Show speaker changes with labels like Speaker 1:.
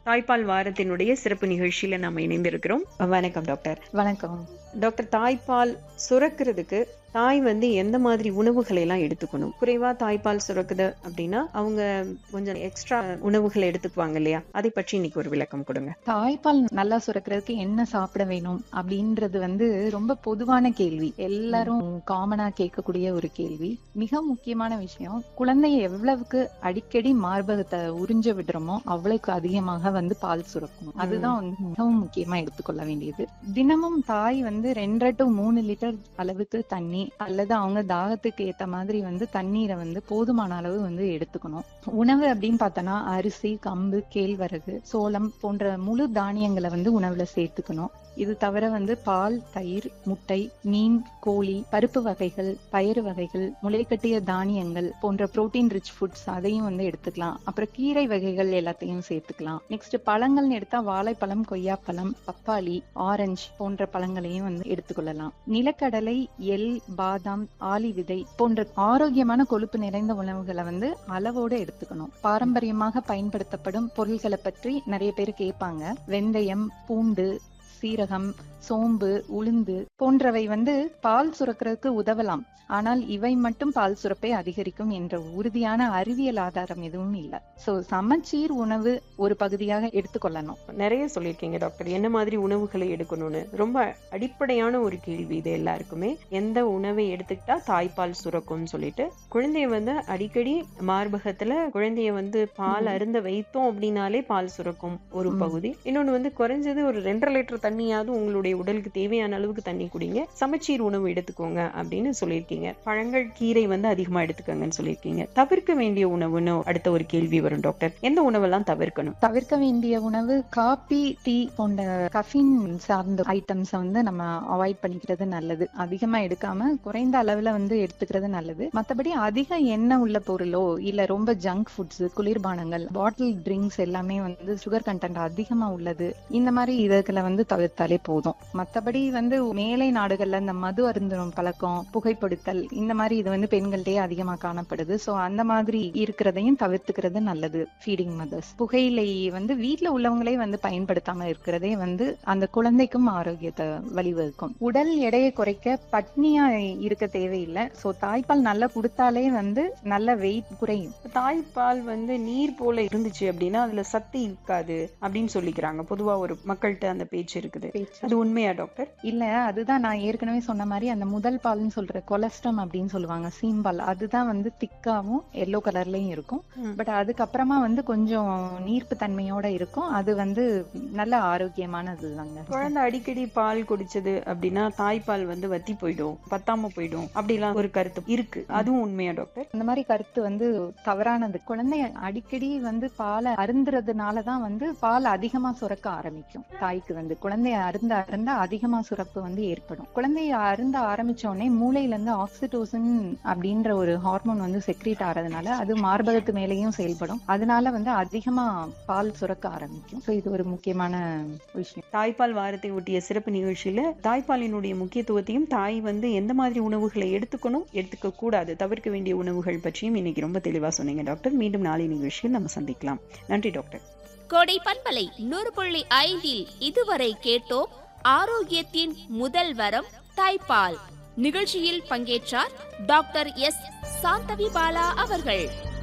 Speaker 1: தாய்ப்பால் வாரத்தினுடைய சிறப்பு நிகழ்ச்சியில நாம இணைந்திருக்கிறோம் வணக்கம் டாக்டர்
Speaker 2: வணக்கம்
Speaker 1: டாக்டர் தாய்ப்பால் சுரக்கிறதுக்கு தாய் வந்து எந்த மாதிரி உணவுகளை எல்லாம் எடுத்துக்கணும் குறைவா தாய்ப்பால் சுரக்குது அப்படின்னா அவங்க கொஞ்சம் எக்ஸ்ட்ரா உணவுகளை எடுத்துக்குவாங்க இல்லையா அதை பற்றி இன்னைக்கு ஒரு விளக்கம் கொடுங்க
Speaker 2: தாய்ப்பால் நல்லா சுரக்கிறதுக்கு என்ன சாப்பிட வேணும் அப்படின்றது வந்து ரொம்ப பொதுவான கேள்வி எல்லாரும் காமனா கேட்கக்கூடிய ஒரு கேள்வி மிக முக்கியமான விஷயம் குழந்தைய எவ்வளவுக்கு அடிக்கடி மார்பகத்தை உறிஞ்ச விடுறோமோ அவ்வளவுக்கு அதிகமாக வந்து பால் சுரக்கும் அதுதான் வந்து மிகவும் முக்கியமா எடுத்துக்கொள்ள வேண்டியது தினமும் தாய் வந்து ரெண்டரை டு மூணு லிட்டர் அளவுக்கு தண்ணி அல்லது அவங்க தாகத்துக்கு ஏத்த மாதிரி வந்து தண்ணீரை வந்து போதுமான அளவு வந்து எடுத்துக்கணும் உணவு அப்படின்னு பார்த்தோம்னா அரிசி கம்பு கேழ்வரகு சோளம் போன்ற முழு தானியங்களை வந்து உணவுல சேர்த்துக்கணும் இது தவிர வந்து பால் தயிர் முட்டை மீன் கோழி பருப்பு வகைகள் பயறு வகைகள் முளைக்கட்டிய தானியங்கள் போன்ற புரோட்டீன் ரிச் ஃபுட்ஸ் அதையும் வந்து எடுத்துக்கலாம் அப்புறம் கீரை வகைகள் எல்லாத்தையும் சேர்த்துக்கலாம் நெக்ஸ்ட் பழங்கள்னு எடுத்தா வாழைப்பழம் கொய்யாப்பழம் பப்பாளி ஆரஞ்சு போன்ற பழங்களையும் வந்து எடுத்துக்கொள்ளலாம் நிலக்கடலை எள் பாதாம் ஆலி விதை போன்ற ஆரோக்கியமான கொழுப்பு நிறைந்த உணவுகளை வந்து அளவோடு எடுத்துக்கணும் பாரம்பரியமாக பயன்படுத்தப்படும் பொருள்களை பற்றி நிறைய பேர் கேட்பாங்க வெந்தயம் பூண்டு சீரகம் சோம்பு உளுந்து போன்றவை வந்து பால் சுரக்கிறதுக்கு உதவலாம் ஆனால் இவை மட்டும் பால் சுரப்பை அதிகரிக்கும் என்ற உறுதியான அறிவியல் ஆதாரம் எதுவும் இல்லை சோ சமச்சீர் உணவு ஒரு பகுதியாக எடுத்துக்கொள்ளணும்
Speaker 1: நிறைய சொல்லியிருக்கீங்க டாக்டர் என்ன மாதிரி உணவுகளை எடுக்கணும்னு ரொம்ப அடிப்படையான ஒரு கேள்வி இது எல்லாருக்குமே எந்த உணவை எடுத்துக்கிட்டா தாய்ப்பால் சுரக்கும்னு சொல்லிட்டு குழந்தைய வந்து அடிக்கடி மார்பகத்துல குழந்தைய வந்து பால் அருந்த வைத்தோம் அப்படின்னாலே பால் சுரக்கும் ஒரு
Speaker 2: ம்.
Speaker 1: பகுதி இன்னொன்னு வந்து குறைஞ்சது ஒரு ரெண்டரை லிட்டர் தண்ணியாவது உங்களுடைய உடலுக்கு தேவையான அளவுக்கு தண்ணி குடிங்க சமச்சீர் உணவு எடுத்துக்கோங்க அப்படின்னு சொல்லியிருக்கீங்க பழங்கள் கீரை வந்து அதிகமா எடுத்துக்கோங்கன்னு சொல்லியிருக்கீங்க தவிர்க்க வேண்டிய உணவுன்னு அடுத்த ஒரு கேள்வி வரும் டாக்டர் எந்த உணவெல்லாம் தவிர்க்கணும்
Speaker 2: தவிர்க்க வேண்டிய உணவு காபி டீ போன்ற கஃபின் சார்ந்த ஐட்டம்ஸ் வந்து நம்ம அவாய்ட் பண்ணிக்கிறது நல்லது அதிகமா எடுக்காம குறைந்த அளவுல வந்து எடுத்துக்கிறது நல்லது மத்தபடி அதிக எண்ணெய் உள்ள பொருளோ இல்ல ரொம்ப ஜங்க் ஃபுட்ஸ் குளிர்பானங்கள் பாட்டில் ட்ரிங்க்ஸ் எல்லாமே வந்து சுகர் கண்டென்ட் அதிகமா உள்ளது இந்த மாதிரி இதுகளை வந்து தவிர்த்தாலே போதும் மத்தபடி வந்து மேலை நாடுகள்ல இந்த மது அருந்தும் பழக்கம் புகைப்படுத்தல் இந்த மாதிரி இது வந்து பெண்கள்டே அதிகமா காணப்படுது சோ அந்த மாதிரி இருக்கிறதையும் தவிர்த்துக்கிறது நல்லது ஃபீடிங் மதர்ஸ் புகையிலை வந்து வீட்ல உள்ளவங்களே வந்து பயன்படுத்தாம இருக்கிறதே வந்து அந்த குழந்தைக்கும் ஆரோக்கியத்தை வழிவகுக்கும் உடல் எடையை குறைக்க பட்னியா இருக்க தேவையில்லை சோ தாய்ப்பால் நல்லா கொடுத்தாலே வந்து நல்ல வெயிட் குறையும்
Speaker 1: தாய்ப்பால் வந்து நீர் போல இருந்துச்சு அப்படின்னா அதுல சத்து இருக்காது அப்படின்னு சொல்லிக்கிறாங்க பொதுவா ஒரு மக்கள்கிட்ட அந்த பேச்சு இருக்குது அது உண்மையா டாக்டர்
Speaker 2: இல்ல அதுதான் நான் ஏற்கனவே சொன்ன மாதிரி அந்த முதல் பால்னு சொல்ற கொலஸ்ட்ரம் அப்படின்னு சொல்லுவாங்க சீம்பால் அதுதான் வந்து திக்காவும் எல்லோ கலர்லயும் இருக்கும்
Speaker 1: ம்.
Speaker 2: பட் அதுக்கப்புறமா வந்து கொஞ்சம் நீர்ப்பு தன்மையோட இருக்கும் அது வந்து நல்ல ஆரோக்கியமானது தாங்க
Speaker 1: குழந்தை அடிக்கடி பால் குடிச்சது அப்படின்னா தாய்ப்பால் வந்து வத்தி போயிடும் பத்தாம போயிடும் அப்படிலாம் ஒரு கருத்து இருக்கு அதுவும் உண்மையா டாக்டர்
Speaker 2: அந்த மாதிரி கருத்து வந்து தவறானது குழந்தை அடிக்கடி வந்து பாலை அருந்துறதுனாலதான் வந்து பால் அதிகமா சுரக்க ஆரம்பிக்கும் தாய்க்கு வந்து குழந்தைய அருந்த அருந்த அதிகமா சுரப்பு வந்து ஏற்படும் குழந்தைய அருந்த ஆரம்பிச்ச உடனே மூளையில இருந்து ஆக்சிடோசின் அப்படின்ற ஒரு ஹார்மோன் வந்து செக்ரீட் ஆறதுனால அது மார்பகத்து மேலேயும் செயல்படும் அதனால வந்து அதிகமா பால் சுரக்க ஆரம்பிக்கும் சோ இது ஒரு முக்கியமான விஷயம்
Speaker 1: தாய்ப்பால் வாரத்தை ஒட்டிய சிறப்பு நிகழ்ச்சியில தாய்ப்பாலினுடைய முக்கியத்துவத்தையும் தாய் வந்து எந்த மாதிரி உணவுகளை எடுத்துக்கணும் எடுத்துக்க கூடாது தவிர்க்க வேண்டிய உணவுகள் பற்றியும் இன்னைக்கு ரொம்ப தெளிவா சொன்னீங்க டாக்டர் மீண்டும் நாளை நிகழ்ச்சியில் நம்ம சந்திக்கலாம் நன்றி டாக்டர்
Speaker 3: கோடை பண்பலை நூறு புள்ளி ஐந்தில் இதுவரை கேட்டோம் ஆரோக்கியத்தின் முதல் வரம் தாய்ப்பால் நிகழ்ச்சியில் பங்கேற்றார் டாக்டர் எஸ் சாந்தவி பாலா அவர்கள்